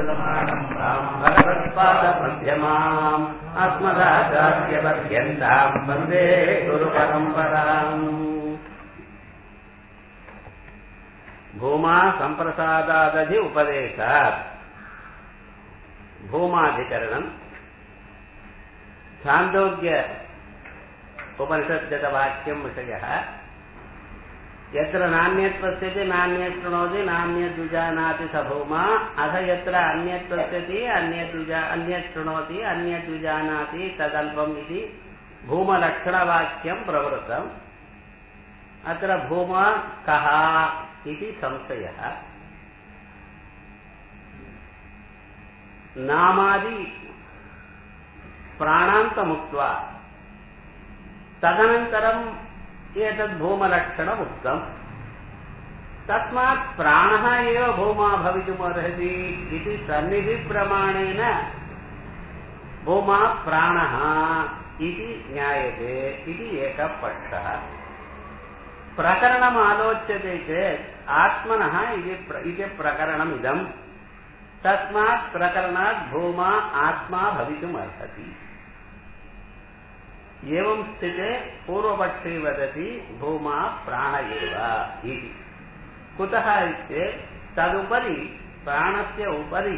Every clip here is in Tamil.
लक्ष्मीनाथसमारम्भाम् भगवत्पादमध्यमाम् अस्मदाचार्यपर्यन्ताम् वन्दे गुरुपरम्पराम् भूमा सम्प्रसादादधि उपदेशात् भूमाधिकरणम् छान्दोग्य उपनिषद्गतवाक्यं विषयः यत्र नान्यत् पश्यति नान्यत् शृणोति नान्यत् विजानाति स भूमा अथ यत्र अन्यत् पश्यति अन्यत् विजा अन्यत् शृणोति अन्यत् विजानाति तदल्पम् इति भूमलक्षणवाक्यं प्रवृतम् अत्र भूमा कः इति संशयः नामादि प्राणान्तमुक्त्वा तदनन्तरम् एतद् भूमलक्षणम् उक्तम् तस्मात् प्राणः एव भूमा भवितुमर्हति इति सन्निधिप्रमाणेन भूमा प्राणः इति ज्ञायते इति एकः पक्षः प्रकरणम् आलोच्यते चेत् आत्मनः इति प्रकरणमिदम् तस्मात् प्रकरणात् भूमा आत्मा भवितुमर्हति एवं स्थिते पूर्वपक्षे वदति भूमा प्राण एव इति कुतः इत्येत् तदुपरि प्राणस्य उपरि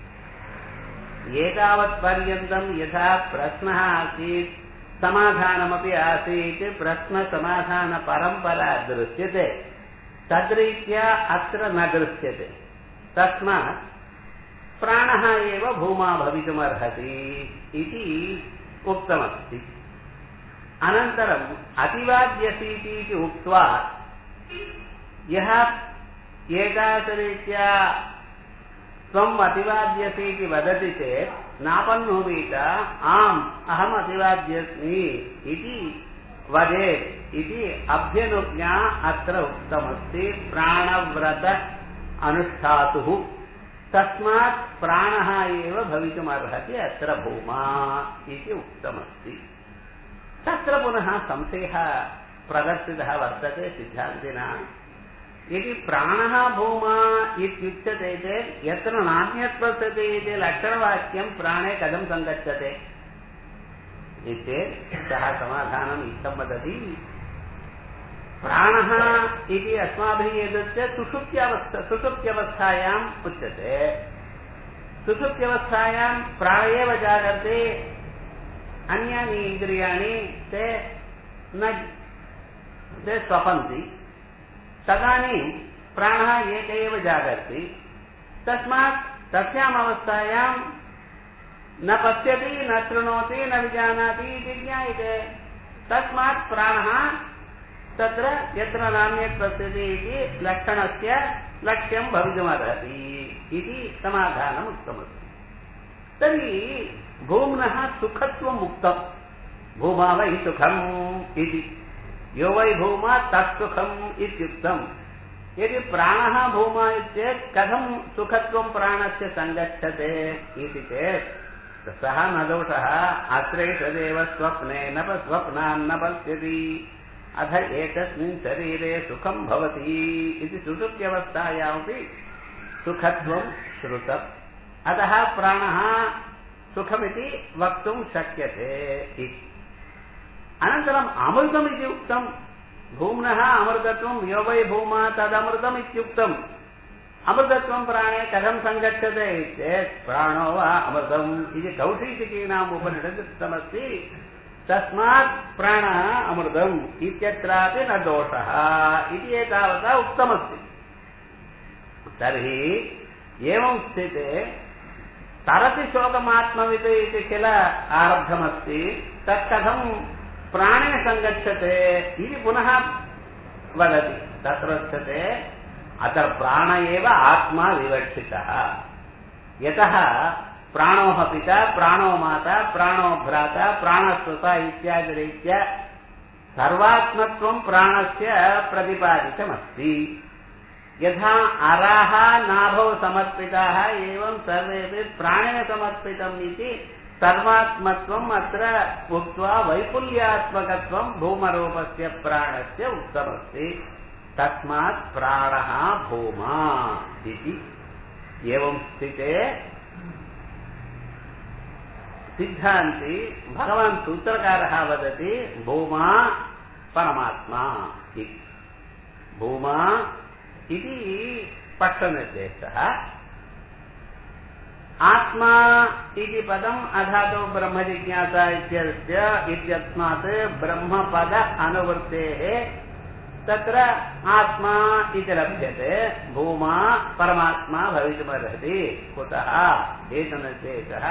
एतावत्पर्यन्तं यथा प्रश्नः आसीत् समाधानमपि आसीत् प्रश्नसमाधानपरम्परा दृश्यते तद्रीत्या अत्र न दृश्यते तस्मात् प्राणः एव भूमा भवितुमर्हति इति उक्तमस्ति अनन्तरम् अतिवाद्यसीति इति उक्त्वा यः एकादरीत्या त्वम् अतिवाद्यसि इति वदति चेत् नापन्नुवीत आम् अहम् अतिवाद्यस्मि इति वदेत् इति अभ्यनुज्ञा अत्र उक्तमस्ति प्राणव्रत अनुष्ठातुः तस्मात् प्राणः एव भवितुमर्हति अत्र भूमा इति उक्तमस्ति तत्र पुनः संशयः प्रदर्शितः वर्तते सिद्धान्तिना यदि प्राणः भूमा इत्युच्यते चेत् यत्र नान्यत् वर्तते इति लक्षणवाक्यं प्राणे कथं सङ्गच्छते चेत् सः समाधानम् इत्थं वदति प्राणः इति अस्माभिः यदुच्य सुषुप्त्यवस्था सुषुप्त्यवस्थायाम् उच्यते सुषुप्त्यवस्थायां प्राण एव जागर्ते अन्यानि इन्द्रियाणि ते न ते स्वपन्ति तदानीं प्राणः एक एव जागर्ति तस्मात् तस्याम् अवस्थायां न पश्यति न शृणोति न विजानाति इति ज्ञायते तस्मात् प्राणः तत्र यत्र नान्यत् पश्यति इति लक्षणस्य लक्ष्यं भवितुमर्हति इति समाधानम् उक्तमस्ति तर्हि भूम्नः सुखत्वम् उक्तम् भूमा वै सुखम् इति यो वै भूमा तत्सुखम् इत्युक्तम् यदि प्राणः भूमा चेत् कथं सुखत्वं प्राणस्य सङ्गच्छते इति चेत् सः न दोषः अत्रैतदेव स्वप्ने न स्वप्नान्न पश्यति अथ एकस्मिन् शरीरे सुखं भवति इति सुषुप्त्यवस्थायामपि सुखत्वं श्रुतम् अतः प्राणः सुखमिति वक्तुं शक्यते इति अनन्तरम् अमृतमिति उक्तम् भूम्नः अमृतत्वं यो वै भूमा तदमृतम् इत्युक्तम् अमृतत्वं प्राणे कथं सङ्गच्छते चेत् प्राणो वा अमृतम् इति कौशीतिकीनाम् उपनिषत् उक्तमस्ति तस्मात् प्राणः अमृतम् इत्यत्रापि न दोषः इति एतावता उक्तमस्ति तर्हि एवं स्थिते तरति शोकमात्मवित् इति किल आरब्धमस्ति तत्कथं प्राणे सङ्गच्छते इति पुनः वदति तत्र उच्यते अत्र प्राण एव आत्मा विवक्षितः यतः प्राणोः पिता प्राणो माता प्राणो भ्राता प्राणस्वता इत्यादिरीत्या सर्वात्मत्वं प्राणस्य प्रतिपादितमस्ति यथा अराः नाभौ समर्पिताः एवं सर्वेपि प्राणे समर्पितम् इति सर्वात्मत्वम् अत्र उक्त्वा वैपुल्यात्मकत्वं भूमरूपस्य प्राणस्य उक्तमस्ति तस्मात् प्राणः भूमा इति एवं स्थिते सिद्धान्ति भगवान् सूत्रकारः वदति भूमा परमात्मा इति भूमा इति पक्षनिर्देशः आत्मा इति पदम् अधातु ब्रह्मजिज्ञासा इत्यस्य इत्यस्मात् ब्रह्मपद अनुवृत्तेः तत्र आत्मा इति लभ्यते भूमा परमात्मा भवितुमर्हति कुतः हेतुनिर्देशः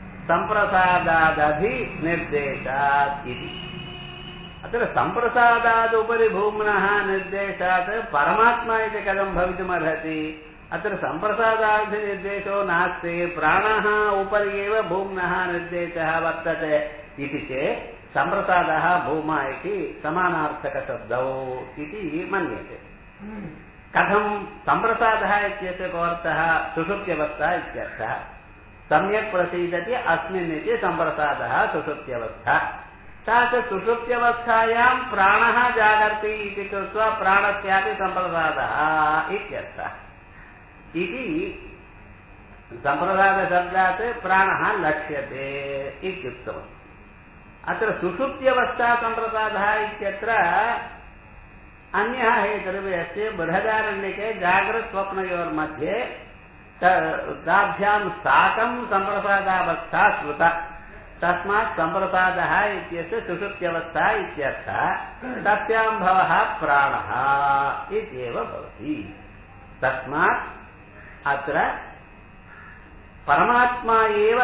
सम्प्रसादादधिनिर्देशात् इति अत्र सम्प्रसादादुपरि भूम्नः निर्देशात् परमात्मा इति कथं भवितुमर्हति अत्र सम्प्रसादाधिनिर्देशो नास्ति प्राणः उपरि एव भूम्नः निर्देशः वर्तते इति चेत् सम्प्रसादः भूमा इति समानार्थकशब्दौ इति मन्यते कथं सम्प्रसादः इत्यस्य कोऽर्थः सुषुप्त्यवस्था इत्यर्थः सम्यक् प्रसीदति अस्मिन् इति सम्प्रसादः सुषुप्त्यवस्था सा च सुषुप्त्यवस्थायां प्राणः जागर्ति इति कृत्वा प्राणस्यापि सम्प्रसादः इत्यर्थः इति सम्प्रसादशब्दात् प्राणः लक्ष्यते इत्युक्तम् अत्र सुषुप्त्यवस्था सम्प्रसादः इत्यत्र अन्यः हेतुरपि अस्ति बृहदारण्यके जाग्रत्स्वप्नयोर्मध्ये ताभ्यां साकं सम्प्रसादावस्था श्रुता तस्मात् सम्प्रसादः इत्यस्य सुषुप्त्यवस्था इत्यर्थः तस्यां भवः प्राणः इत्येव भवति तस्मात् अत्र परमात्मा एव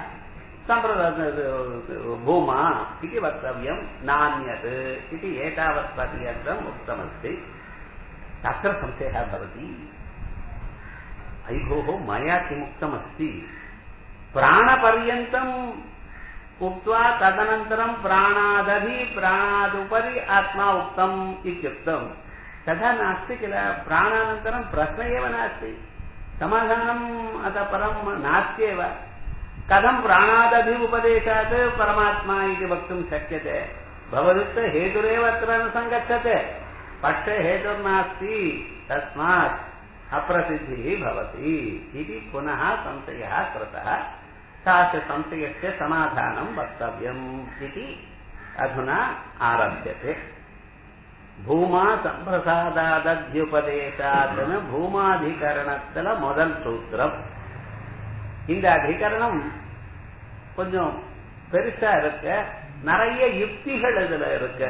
भूमा इति वक्तव्यं नान्यत् इति एतावत् पर्यन्तम् उक्तमस्ति तत्र संशयः भवति अयि भोः मया किमुक्तमस्ति प्राणपर्यन्तम् उक्त्वा तदनन्तरं प्राणादधि प्राणादुपरि आत्मा उक्तम् इत्युक्तम् तथा नास्ति किल प्राणानन्तरं प्रश्न एव नास्ति समाधानम् अतः परं नास्त्येव कथं प्राणादधि उपदेशात् परमात्मा इति वक्तुं शक्यते भवदुक्त हेतुरेव अत्र न सङ्गच्छते पक्षे हेतुर्नास्ति तस्मात् अप्रसिद्धिः भवति इति पुनः संशयः कृतः तास्य संशयस्य समाधानं वक्तव्यम् इति अधुना आरभ्यते பூமா சம்பிரசாதாத்யுபதேசாத்துன்னு பூமாதிகரணத்துல முதல் சூத்திரம் இந்த அதிகரணம் கொஞ்சம் பெருசா இருக்கு நிறைய யுக்திகள் இதுல இருக்கு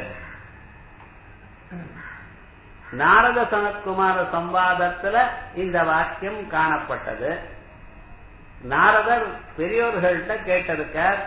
நாரத சனத்குமார சம்வாதத்துல இந்த வாக்கியம் காணப்பட்டது நாரதர் பெரியோர்கள்ட்ட கேட்டிருக்கார்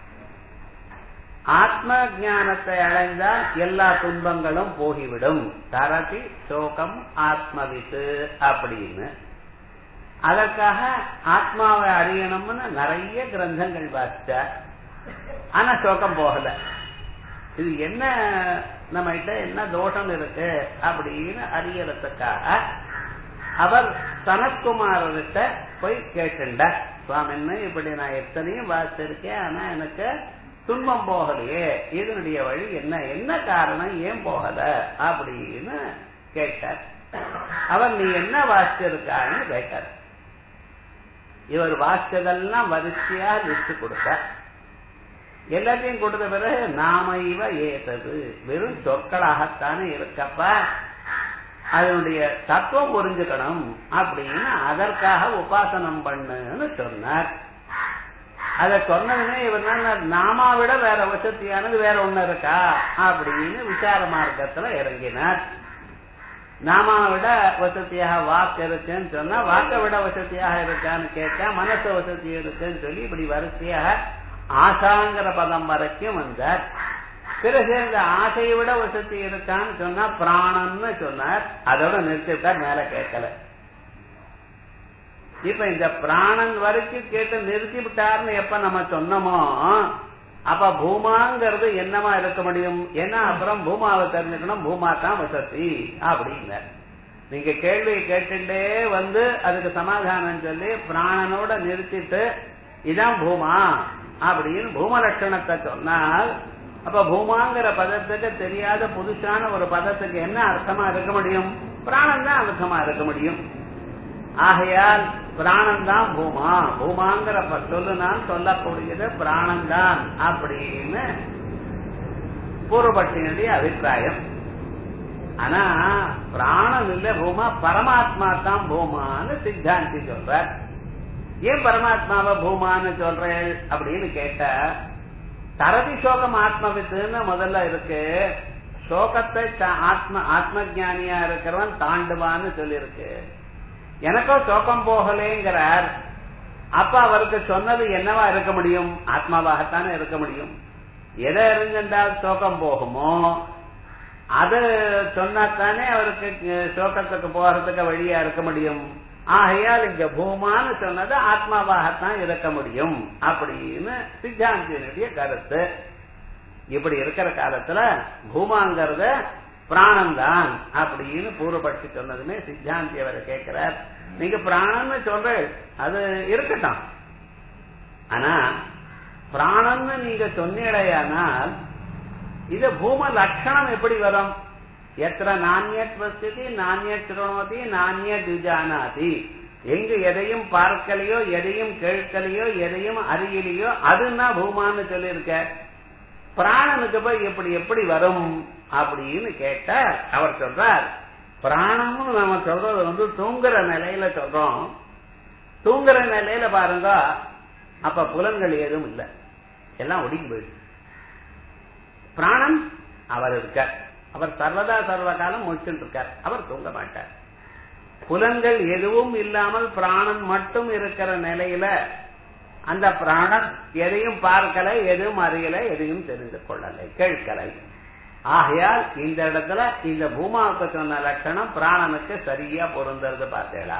ஆத்ம ஜானத்தை அடைந்தால் எல்லா துன்பங்களும் போகிவிடும் தரதி சோகம் ஆத்மவித்து அப்படின்னு அதற்காக ஆத்மாவை அறியணும்னு நிறைய கிரந்தங்கள் வாசிச்சார் ஆனா சோகம் போகல இது என்ன நம்ம கிட்ட என்ன தோஷம் இருக்கு அப்படின்னு அறியறதுக்காக அவர் சனத்குமாரர்கிட்ட போய் கேட்டுண்டார் சுவாமின்னு இப்படி நான் எத்தனையும் வாசிச்சிருக்கேன் ஆனா எனக்கு துன்பம் போகலையே இதனுடைய வழி என்ன என்ன காரணம் ஏன் போகல அப்படின்னு கேட்டார் அவர் நீ என்ன வாசிச்சிருக்கான்னு கேட்டார் இவர் வாசிச்சதெல்லாம் வரிசையா லிஸ்ட் கொடுத்தார் எல்லாத்தையும் கொடுத்த பிறகு நாம இவ ஏத்தது வெறும் சொற்களாகத்தானே இருக்கப்பா அதனுடைய தத்துவம் புரிஞ்சுக்கணும் அப்படின்னு அதற்காக உபாசனம் பண்ணுன்னு சொன்னார் அத சொன்னதுமே இவர் நாமா விட வேற வசதியானது வேற ஒண்ணு இருக்கா அப்படின்னு விசார மார்க்கத்துல இறங்கினார் நாமா விட வசதியாக வாக்கு இருக்குன்னு சொன்னா வாக்கை விட வசதியாக இருக்கான்னு கேட்டா மனசு வசதி இருக்குன்னு சொல்லி இப்படி வரிசையாக ஆசாங்கிற பதம் வரைக்கும் வந்தார் பிறகு இந்த ஆசையை விட வசதி இருக்கான்னு சொன்னா பிராணன்னு சொன்னார் அதோட நிறுத்திவிட்டார் மேல கேட்கல இப்ப இந்த பிராணன் வரைக்கும் கேட்டு நிறுத்தி விட்டார்னு எப்ப நம்ம சொன்னோமோ அப்ப பூமாங்கிறது என்னமா இருக்க முடியும் ஏன்னா அப்புறம் பூமாவை தெரிஞ்சுக்கணும் பூமா தான் வசதி அப்படிங்க நீங்க கேள்வி கேட்டுட்டே வந்து அதுக்கு சமாதானம் சொல்லி பிராணனோட நிறுத்திட்டு இதான் பூமா அப்படின்னு பூம லட்சணத்தை சொன்னால் அப்ப பூமாங்கிற பதத்துக்கு தெரியாத புதுசான ஒரு பதத்துக்கு என்ன அர்த்தமா இருக்க முடியும் பிராணம் தான் அர்த்தமா இருக்க முடியும் ஆகையால் பிராணன் தான் பூமா பூமாங்கிற சொல்லு நான் சொல்லக்கூடியது பிராணன் தான் அப்படின்னு பூர்வபட்சியினுடைய அபிப்பிராயம் ஆனா பிராணம் இல்ல பூமா பரமாத்மா தான் பூமான்னு சித்தாந்தி சொல்ற ஏன் பரமாத்மாவை பூமான்னு சொல்றேன் அப்படின்னு கேட்ட தரதி சோகம் ஆத்மவித்துன்னு முதல்ல இருக்கு சோகத்தை ஆத்ம ஆத்ம ஜானியா இருக்கிறவன் தாண்டுவான்னு சொல்லியிருக்கு எனக்கோ சோகம் போகலேங்கிறார் அப்ப அவருக்கு சொன்னது என்னவா இருக்க முடியும் ஆத்மாவாகத்தானே இருக்க முடியும் எதை அறிஞ்சிருந்தால் சோகம் போகுமோ அது சொன்னாத்தானே அவருக்கு சோகத்துக்கு போறதுக்கு வழியா இருக்க முடியும் ஆகையால் இங்க பூமான்னு சொன்னது ஆத்மாவாகத்தான் இருக்க முடியும் அப்படின்னு சித்தாந்தியினுடைய கருத்து இப்படி இருக்கிற காலத்துல பூமாங்கிறத பிராணம்தான் அப்படின்னு பூர்வபட்சி சொன்னதுமே சித்தாந்தி அவரை கேட்கிறார் நீங்க பிராணம்னு சொல்ற அது இருக்கட்டும் ஆனா பிராணம்னு நீங்க சொன்னீடையானால் இது பூம லட்சணம் எப்படி வரும் எத்திர நானியத் வசதி நானியத் திருணோதி நானிய துஜானாதி எங்கு எதையும் பார்க்கலையோ எதையும் கேட்கலையோ எதையும் அறியலையோ அதுன்னா பூமான்னு சொல்லியிருக்க பிராணனுக்கு போய் எப்படி எப்படி வரும் அப்படின்னு கேட்ட அவர் சொல்றார் பிராணம்னு நம்ம சொல்றது வந்து தூங்குற நிலையில சொல்றோம் தூங்குற நிலையில பாருங்க அப்ப புலன்கள் ஏதும் இல்லை எல்லாம் ஒடுங்கி போயிடுச்சு பிராணம் அவர் இருக்கார் அவர் சர்வதா சர்வ காலம் முடிச்சுட்டு இருக்கார் அவர் தூங்க மாட்டார் புலன்கள் எதுவும் இல்லாமல் பிராணன் மட்டும் இருக்கிற நிலையில அந்த பிராணன் எதையும் பார்க்கல எதுவும் அறியல எதையும் தெரிந்து கொள்ளலை கேட்கலை ஆகையால் இந்த இடத்துல இந்த பூமாவுக்கு சொன்ன லட்சணம் பிராணனுக்கு சரியா பொருந்தது பார்த்தேடா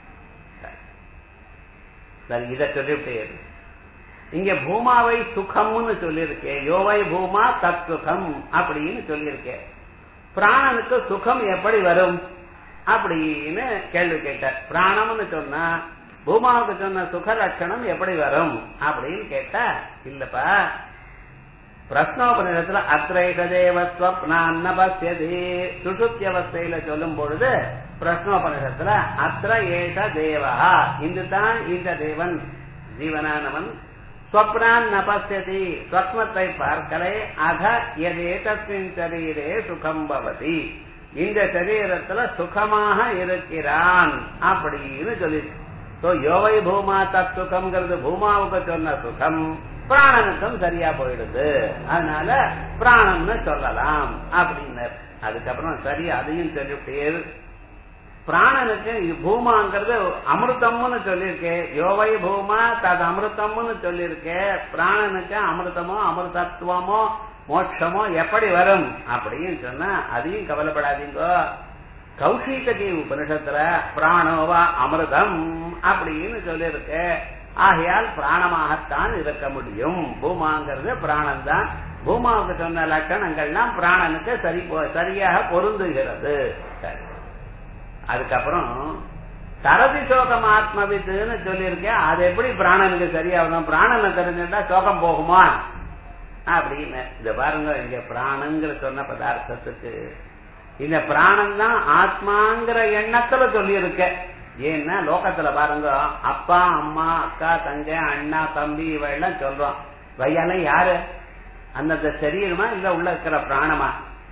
சரி இதை சொல்லிவிட்டே இங்க பூமாவை சுகம்னு சொல்லியிருக்கேன் யோவை பூமா தத் சுகம் அப்படின்னு சொல்லியிருக்கேன் பிராணனுக்கு சுகம் எப்படி வரும் அப்படின்னு கேள்வி கேட்டார் பிராணம்னு சொன்னா பூமாவுக்கு சொன்ன சுக லட்சணம் எப்படி வரும் அப்படின்னு கேட்டா இல்லப்பா பிரஸ்னோபனிடத்துல அத்ரைக தேவஸ்வப்னான்ன பசியதி சுசுப்தி அவஸ்தையில சொல்லும் பொழுது பிரஸ்னோபனிடத்துல அத்ர ஏஷ தேவா இதுதான் இந்த தேவன் ஜீவனானவன் ஸ்வப்னான் நபசியதி ஸ்வப்னத்தை பார்க்கலை அக எதேதத்தின் சரீரே சுகம் பவதி இந்த சரீரத்துல சுகமாக இருக்கிறான் அப்படின்னு சொல்லி யோவை பூமா தத் சுகம்ங்கிறது பூமாவுக்கு சொன்ன சுகம் பிராணனுக்கும் சரியா போயிடுது அதனால பிராணம்னு சொல்லலாம் அப்படின்னு அதுக்கப்புறம் சரி அதையும் சொல்லிவிட்டே பிராணனுக்கு பூமாங்கிறது அமிர்தம்னு சொல்லியிருக்கேன் யோவை பூமா தது அமிர்தம்னு சொல்லியிருக்கேன் பிராணனுக்கு அமிர்தமோ அமிர்தத்துவமோ மோட்சமோ எப்படி வரும் அப்படின்னு சொன்னா அதையும் கவலைப்படாதீங்க கௌஷிகி உபனிஷத்துல பிராணோவா அமிர்தம் அப்படின்னு சொல்லியிருக்க ஆகையால் பிராணமாகத்தான் இருக்க முடியும் பூமாங்கிறது பிராணம் தான் பூமாவுக்கு சொன்ன லட்சணங்கள்லாம் பிராணனுக்கு சரி சரியாக பொருந்துகிறது சரி அதுக்கப்புறம் தரதி சோகம் ஆத்மவித்துன்னு சொல்லியிருக்கேன் அது எப்படி பிராணனுக்கு சரியாகணும் பிராணனை தெரிஞ்சுட்டா சோகம் போகுமா அப்படின்னு இந்த பாருங்க இங்க பிராணங்கிற சொன்ன பதார்த்தத்துக்கு இந்த பிராணம் தான் ஆத்மாங்கிற எண்ணத்துல சொல்லியிருக்க ஏன்னா லோகத்துல பாருங்க அப்பா அம்மா அக்கா தங்க அண்ணா தம்பி இவெல்லாம் சொல்றோம் வையெல்லாம் யாரு அந்தந்த சரீரமா இல்ல உள்ள இருக்கிற பிராணமா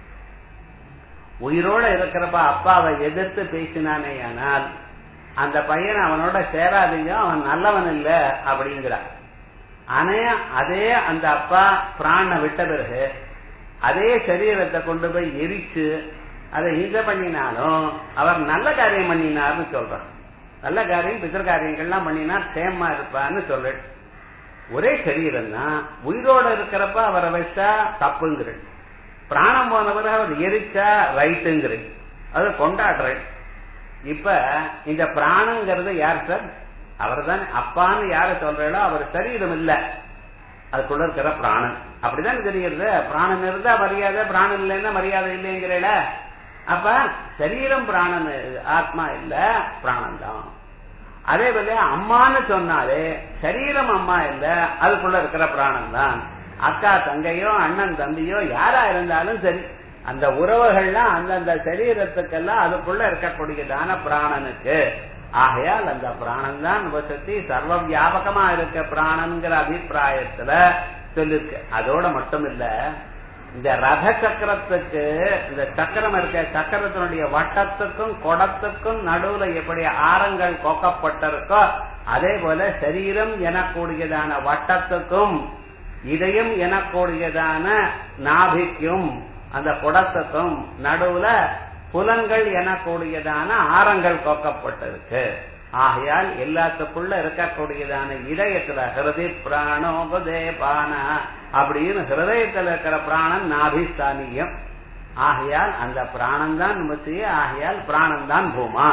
உயிரோட இருக்கிறப்ப அப்பாவை எதிர்த்து பேசினானே ஆனால் அந்த பையன் அவனோட சேராதீங்க அவன் நல்லவன் இல்ல அப்படிங்கிறான் ஆனா அதே அந்த அப்பா பிராண விட்ட பிறகு அதே சரீரத்தை கொண்டு போய் எரிச்சு அதை ஹிந்த பண்ணினாலும் அவர் நல்ல காரியம் பண்ணினார்னு சொல்றார் நல்ல காரியம் பிதர் காரியங்கள்லாம் பண்ணினார் சேமா இருப்பான்னு சொல்ற ஒரே சரீரம் தான் உயிரோட இருக்கிறப்ப அவரை வச்சா தப்புங்கிற பிராணம் போன பிறகு அவர் எரிச்சா ரைட்டுங்கிற அது கொண்டாடுறேன் இப்ப இந்த பிராணங்கிறது யார் சார் அவர் தான் அப்பான்னு யார சொல்றோ அவர் சரீரம் இல்ல அதுக்குள்ள இருக்கிற பிராணன் அப்படிதான் தெரியுது பிராணன் இருந்தா மரியாதை பிராணன் இல்லைன்னா மரியாதை இல்லைங்கிறல அப்ப சரீரம் பிராணன் ஆத்மா இல்ல பிராணன் தான் அதே போல அம்மான்னு சொன்னாலே சரீரம் அம்மா இல்ல அதுக்குள்ள இருக்கிற பிராணன் தான் அக்கா தங்கையோ அண்ணன் தம்பியோ யாரா இருந்தாலும் சரி அந்த உறவுகள்லாம் அந்தந்த சரீரத்துக்கெல்லாம் அதுக்குள்ள இருக்கக்கூடியதான பிராணனுக்கு ஆகையால் அந்த பிராணன் தான் வசதி சர்வ வியாபகமா இருக்க பிராணன்கிற அபிப்பிராயத்துல சொல்லிருக்கு அதோட மட்டும் இல்ல இந்த ரத சக்கரத்துக்கு இந்த சக்கரம் இருக்க சக்கரத்தினுடைய வட்டத்துக்கும் குடத்துக்கும் நடுவுல எப்படி ஆரங்கள் கொக்கப்பட்டிருக்கோ அதே போல சரீரம் எனக்கூடியதான வட்டத்துக்கும் இதயம் எனக்கூடியதான நாபிக்கும் அந்த குடத்துக்கும் நடுவுல புலங்கள் எனக்கூடியதான ஆரங்கள் கொக்கப்பட்டிருக்கு ஆகையால் எல்லாத்துக்குள்ள இருக்கக்கூடியதான இதயத்துல ஹிருதி பிராணோபதே பான அப்படின்னு ஹிருதயத்துல இருக்கிற பிராணன் நாபிஸ்தானியம் ஆகையால் அந்த பிராணம் தான் முத்திய ஆகையால் பிராணம் தான் பூமா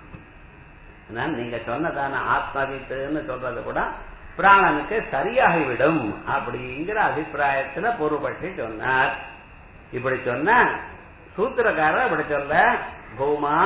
நீங்க சொன்னதான ஆத்மவித்துன்னு சொல்றது கூட பிராணனுக்கு சரியாகிவிடும் அப்படிங்கிற அபிப்பிராயத்துல பொறுப்பட்டு சொன்னார் இப்படி சொன்ன சூத்திரக்காரர் இப்படி சொல்ல பூமா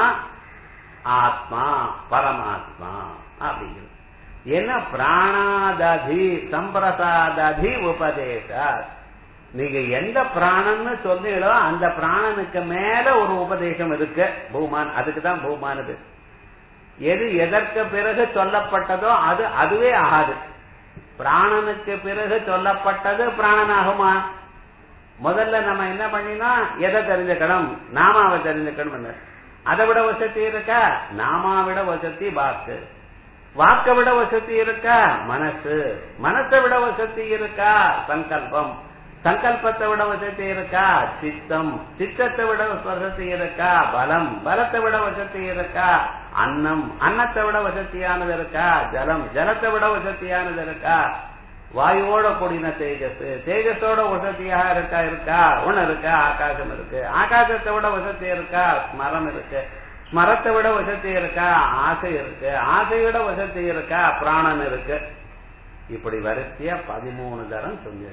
ஆத்மா பரமாத்மா அப்படிங்கிறது என்ன பிராணாததி சம்பிரசாததி உபதேச நீங்க எந்த பிராணன்னு சொன்னீங்களோ அந்த பிராணனுக்கு மேல ஒரு உபதேசம் இருக்கு பூமான் அதுக்கு தான் பூமானது எது எதற்கு பிறகு சொல்லப்பட்டதோ அது அதுவே ஆகாது பிராணனுக்கு பிறகு சொல்லப்பட்டது பிராணனாகுமா முதல்ல நம்ம என்ன பண்ணினா எதை தெரிஞ்சுக்கணும் நாமாவை தெரிஞ்சுக்கணும் அதை விட வசதி இருக்கா நாமா விட வசதி வாக்கு வாக்க விட வசதி இருக்கா மனசு மனசை விட வசதி இருக்கா சங்கல்பம் சங்கல்பத்தை விட வசதி இருக்கா சித்தம் சித்தத்தை விட வசதி இருக்கா பலம் பலத்தை விட வசதி இருக்கா அன்னம் அன்னத்தை விட வசதியானது இருக்கா ஜலம் ஜலத்தை விட வசதியானது இருக்கா வாயுவோட கூடின தேஜஸ் தேஜஸோட வசதியாக இருக்கா இருக்கா ஒண்ணு இருக்கா ஆகாசம் இருக்கு ஆகாசத்தை விட வசதி இருக்கா ஸ்மரம் இருக்கு ஸ்மரத்தை விட வசதி இருக்கா ஆசை இருக்கு ஆசையோட வசதி இருக்கா பிராணன் இருக்கு இப்படி வரிசையா பதிமூணு தரம் சொல்லி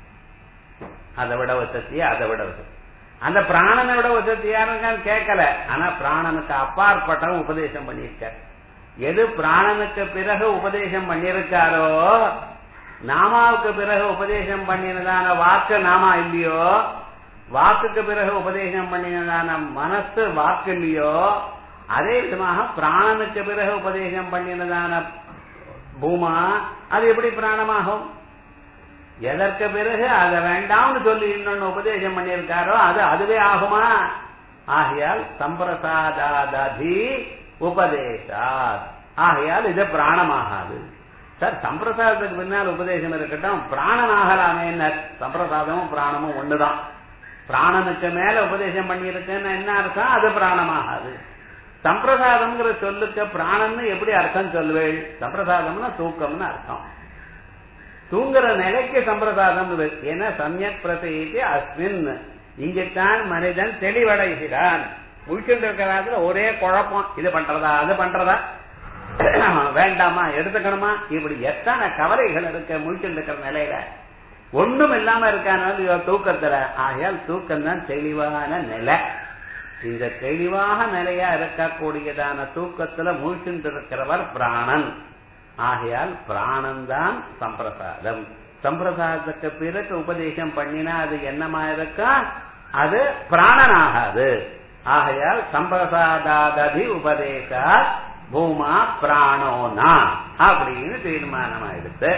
அதை விட வசதியா அதை விட வசதி அந்த பிராணனை விட வசதியானு கேட்கல ஆனா பிராணனுக்கு அப்பாற்பட்டவன் உபதேசம் பண்ணியிருக்க எது பிராணனுக்கு பிறகு உபதேசம் பண்ணிருக்காரோ நாமாவுக்கு பிறகு உபதேசம் பண்ணினதான வாக்கு நாமா இல்லையோ வாக்குக்கு பிறகு உபதேசம் பண்ணினதான மனசு வாக்கு இல்லையோ அதே விதமாக பிராணனுக்கு பிறகு உபதேசம் பண்ணினதான பூமா அது எப்படி பிராணமாகும் எதற்கு பிறகு அதை வேண்டாம்னு சொல்லி இன்னொன்னு உபதேசம் பண்ணியிருக்காரோ அது அதுவே ஆகுமா ஆகையால் சம்பிரசாதாதி உபதேசா ஆகையால் இது பிராணமாகாது சார் சம்பிரசாதத்துக்கு பின்னால் உபதேசம் இருக்கட்டும் பிராணன் ஆகலாமே சம்பிரசாதமும் பிராணமும் ஒண்ணுதான் பிராணனுக்கு மேல உபதேசம் பண்ணியிருக்குன்னு என்ன அர்த்தம் அது பிராணமாகாது சம்பிரசாதம்ங்கிற சொல்லுக்கு பிராணன்னு எப்படி அர்த்தம் சொல்லுவேள் சம்பிரசாதம்னா தூக்கம்னு அர்த்தம் தூங்குற நிலைக்கு சம்பிரசாதம் ஏன்னா சமயக் பிரசைக்கு அஸ்மின் இங்கத்தான் மனிதன் தெளிவடைகிறான் முழிச்சுட்டு இருக்கிறாத்துல ஒரே குழப்பம் இது பண்றதா அது பண்றதா வேண்டாமா எடுத்துக்கணுமா இப்படி எத்தனை கவலைகள் இருக்கு முழிச்சுட்டு இருக்கிற நிலையில ஒண்ணும் இல்லாம இருக்கான தூக்கத்துல ஆகையால் தூக்கம் தான் தெளிவான நிலை இந்த தெளிவாக நிலையா இருக்கக்கூடியதான தூக்கத்துல முழிச்சுட்டு இருக்கிறவர் பிராணன் ஆகையால் பிராணன் தான் சம்பிரசாதம் சம்பிரசாதத்துக்கு பிறகு உபதேசம் பண்ணினா அது என்னமா இருக்கா அது பிராணனாகாது ஆகையால் சம்பிரசாதாதி உபதேசா பூமா பிராணோனா அப்படின்னு தீர்மானம் ஆயிடுத்து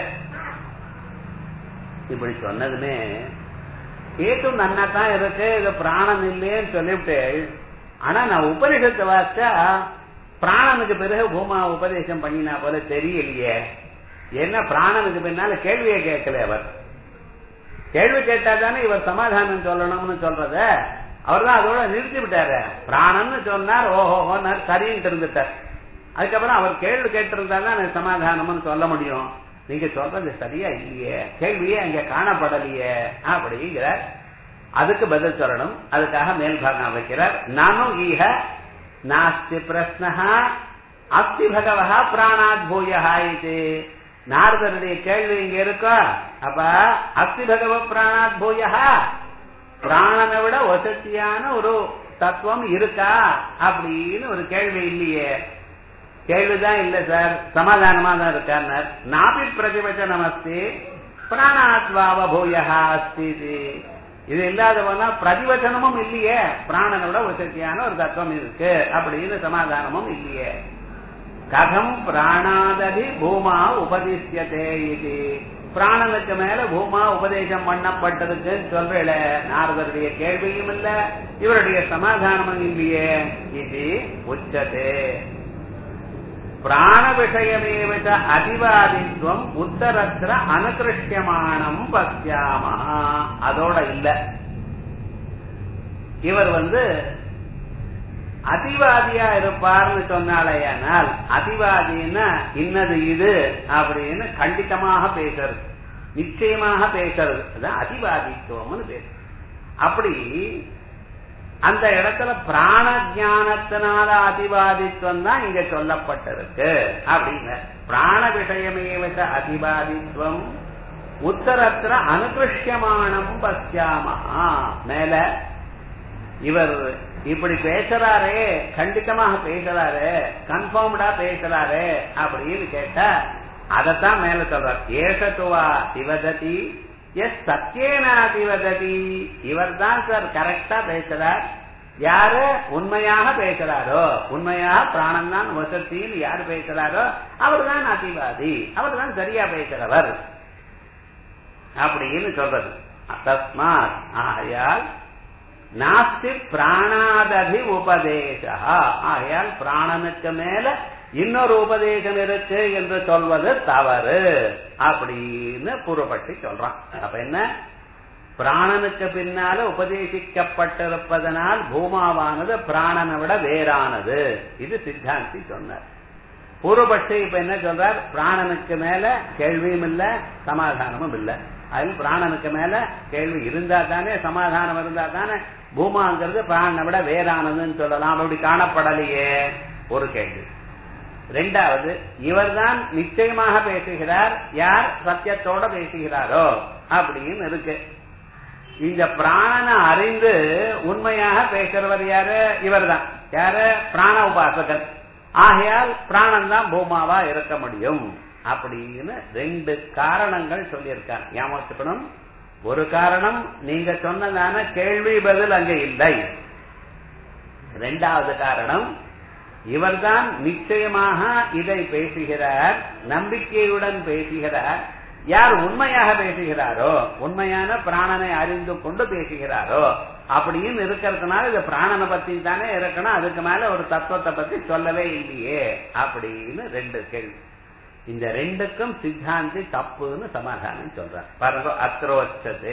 இப்படி சொன்னதுமே கேட்டு நன்னா தான் இருக்கு இது பிராணன் இல்லையேன்னு சொல்லிவிட்டு ஆனா நான் உபநிஷத்தை வாச்சா பிராணனுக்கு பிறகு பூமா உபதேசம் பண்ணினா போல தெரியலையே என்ன பிராணனுக்கு பின்னால கேள்வியை கேட்கல அவர் கேள்வி கேட்டா தானே இவர் சமாதானம் சொல்லணும்னு சொல்றத அவர் தான் அதோட நிறுத்தி விட்டாரு பிராணன்னு சொன்னார் ஓஹோஹோன்னார் சரின்ட்டு இருந்துட்டார் அதுக்கப்புறம் அவர் கேள்வி கேட்டிருந்தா தான் சமாதானம்னு சொல்ல முடியும் நீங்க சொல்றது சரியா இல்லையே கேள்வியே அங்க காணப்படலையே அப்படிங்கிற அதுக்கு பதில் சொல்லணும் அதுக்காக மேல்பாகம் வைக்கிறார் நானும் ஈக நாஸ்தி பிரஸ்னஹா அஸ்தி பகவஹா பிராணாத் பூயா இது நாரதனுடைய கேள்வி இங்க இருக்கா அப்ப அஸ்தி பகவ பிராணாத் பூயா பிராணனை விட வசதியான ஒரு தத்துவம் இருக்கா அப்படின்னு ஒரு கேள்வி இல்லையே கேள்விதான் இல்ல சார் சமாதானமா தான் இருக்கார் நாபி பிரதிபச்சனம் அஸ்தி பிராணாத்வாவ பூயா அஸ்தி இது இல்லாத போனா பிரதிவச்சனமும் இல்லையே பிராணனோட வசதியான ஒரு தத்துவம் இருக்கு அப்படின்னு சமாதானமும் இல்லையே ககம் பிராணாததி பூமா உபதிஷ்யதே இது பிராணனுக்கு மேல பூமா உபதேசம் பண்ணப்பட்டிருக்குன்னு சொல்றேல நாரதருடைய கேள்வியும் இல்ல இவருடைய சமாதானமும் இல்லையே இது உச்சதே பிராண விஷயமேவ அதிவாதித்வம் உத்தரத்திர அனுகிருஷ்யமானம் பசியாமா அதோட இல்ல இவர் வந்து அதிவாதியா இருப்பார்னு சொன்னாலேயானால் அதிவாதின்னா இன்னது இது அப்படின்னு கண்டிதமாக பேசுறது நிச்சயமாக பேசுறது அதான் அதிவாதித்துவம்னு பேசு அப்படி அந்த இடத்துல பிராண ஜானத்தினால அதிவாதித்துவம் தான் இங்க சொல்லப்பட்டிருக்கு அப்படின்னு பிராண விஷயமேவச்ச அதிவாதித்துவம் உத்தரத்திர அனுகிருஷ்யமானம் பசியாமா மேல இவர் இப்படி பேசுறாரே கண்டித்தமாக பேசுறாரு கன்ஃபார்ம்டா பேசுறாரு அப்படின்னு கேட்டா அதத்தான் மேல சொல்றார் ஏஷத்துவா சிவததி எஸ் சத்தியேனா சிவததி இவர் தான் சார் கரெக்டா பேசுறார் யாரு உண்மையாக பேசுறாரோ உண்மையாக பிராணம் தான் வசத்தின்னு யாரு பேசுறாரோ அவர் தான் அதிவாதி அவர் தான் சரியா பேசுறவர் அப்படின்னு சொல்றது தஸ்மாத் ஆகையால் நாஸ்தி பிராணாததி உபதேசா ஆகையால் பிராணனுக்கு மேல இன்னொரு உபதேசம் இருக்கு என்று சொல்வது தவறு அப்படின்னு பூர்வப்பட்டு சொல்றான் அப்ப என்ன பிராணனுக்கு பின்னால உபதேசிக்கப்பட்டிருப்பதனால் பூமாவானது பிராணனை விட வேறானது இது சித்தாந்தி சொன்னார் பூர்வபட்சி இப்ப என்ன சொல்றார் பிராணனுக்கு மேல கேள்வியும் இல்ல சமாதானமும் இல்ல அதில் பிராணனுக்கு மேல கேள்வி இருந்தா தானே சமாதானம் இருந்தா தானே பூமாங்கிறது பிராணனை விட வேறானதுன்னு சொல்லலாம் அப்படி காணப்படலையே ஒரு கேள்வி ரெண்டாவது இவர்தான் நிச்சயமாக பேசுகிறார் யார் சத்தியத்தோட பேசுகிறாரோ அப்படின்னு இருக்கு இந்த பிராணனை அறிந்து உண்மையாக பேசுறவர் யாரு இவர்தான் யாரு பிராண உபாசகர் ஆகையால் பிராணன் தான் பூமாவா இருக்க முடியும் அப்படின்னு ரெண்டு காரணங்கள் சொல்லியிருக்காங்க ஞாபகத்துக்கணும் ஒரு காரணம் நீங்க சொன்னதான கேள்வி பதில் அங்க இல்லை ரெண்டாவது காரணம் இவர்தான் நிச்சயமாக இதை பேசுகிறார் நம்பிக்கையுடன் பேசுகிறார் யார் உண்மையாக பேசுகிறாரோ உண்மையான பிராணனை அறிந்து கொண்டு பேசுகிறாரோ அப்படின்னு இருக்கிறதுனால இது பிராணனை பத்தி தானே இருக்கணும் அதுக்கு மேல ஒரு தத்துவத்தை பத்தி சொல்லவே இல்லையே அப்படின்னு ரெண்டு கேள்வி இந்த ரெண்டுக்கும் சித்தாந்தி தப்புன்னு சமாதானம் சொல்றார் பாருங்க அத்ரோச்சது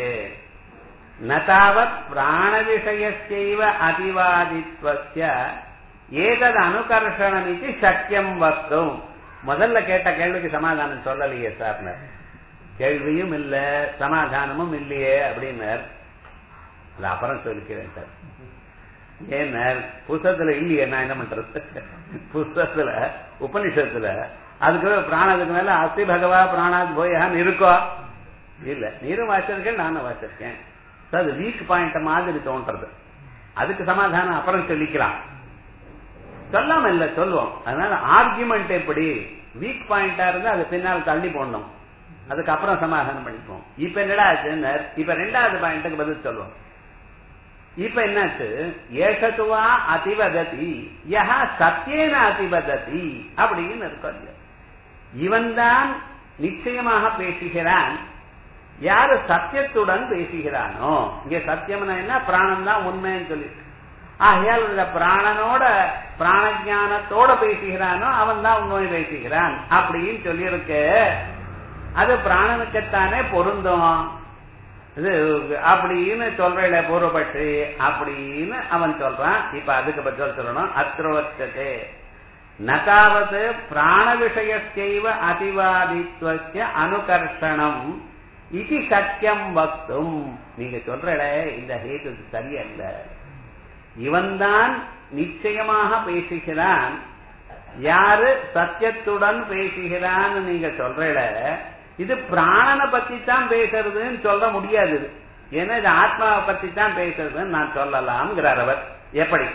நதாவத் பிராண விஷயத்தைவ அதிவாதித்வசிய ஏதது அனுகர்ஷணம் இது சத்தியம் வஸ்தும் முதல்ல கேட்ட கேள்விக்கு சமாதானம் சொல்லலையே சார் கேள்வியும் இல்ல சமாதானமும் இல்லையே அப்படின்னார் அது அப்புறம் சொல்லிக்கிறேன் சார் ஏன்னார் புஸ்தகத்துல இல்லையே நான் என்ன பண்றது புஸ்தகத்துல உபனிஷத்துல அதுக்கு பிராணத்துக்கு மேல அஸ்தி பகவா பிராணாத் போயான்னு இருக்கோ இல்ல நீரும் வாசிச்சிருக்கேன் நானும் வாசிச்சிருக்கேன் அது வீக் பாயிண்ட் மாதிரி தோன்றது அதுக்கு சமாதானம் அப்புறம் சொல்லிக்கலாம் சொல்லாம இல்ல சொல்லுவோம் அதனால ஆர்குமெண்ட் எப்படி வீக் பாயிண்டா இருந்தா அது பின்னால் தள்ளி போடணும் அதுக்கப்புறம் சமாதானம் பண்ணிப்போம் இப்ப என்னடா ஆச்சுன்னு இப்ப ரெண்டாவது பாயிண்ட்டுக்கு பதில் சொல்லுவோம் இப்ப என்னாச்சு ஏஷத்துவா அதிவததி யஹா சத்தியேன அதிவததி அப்படின்னு இருக்கும் இவன் தான் நிச்சயமாக பேசுகிறான் யாரு சத்தியத்துடன் பேசுகிறானோ இங்க சத்தியம்னா என்ன பிராணம் தான் உண்மைன்னு சொல்லி ஆகையால் இந்த பிராணனோட பிராணஜானத்தோட பேசுகிறானோ அவன் தான் உண்மை பேசுகிறான் அப்படின்னு சொல்லியிருக்கு அது பிராணனுக்குத்தானே பொருந்தும் இது அப்படின்னு சொல்றேன் பூர்வபட்சி அப்படின்னு அவன் சொல்றான் இப்ப அதுக்கு பதில் சொல்லணும் அத்ரோச்சதே நதாவது பிராண விஷயத்தைவ அதிவாதித்வசிய அனுகர்ஷணம் இது சத்தியம் வக்தும் நீங்க சொல்ற இந்த ஹேது சரியல்ல இவன்தான் நிச்சயமாக பேசுகிறான் யாரு சத்தியத்துடன் பேசுகிறான் நீங்க சொல்றல இது பிராணனை பத்தி தான் பேசுறதுன்னு சொல்ல முடியாது ஏன்னா இது ஆத்மாவை பத்தி தான் பேசுறதுன்னு நான் சொல்லலாம்ங்கிறார் அவர் எப்படி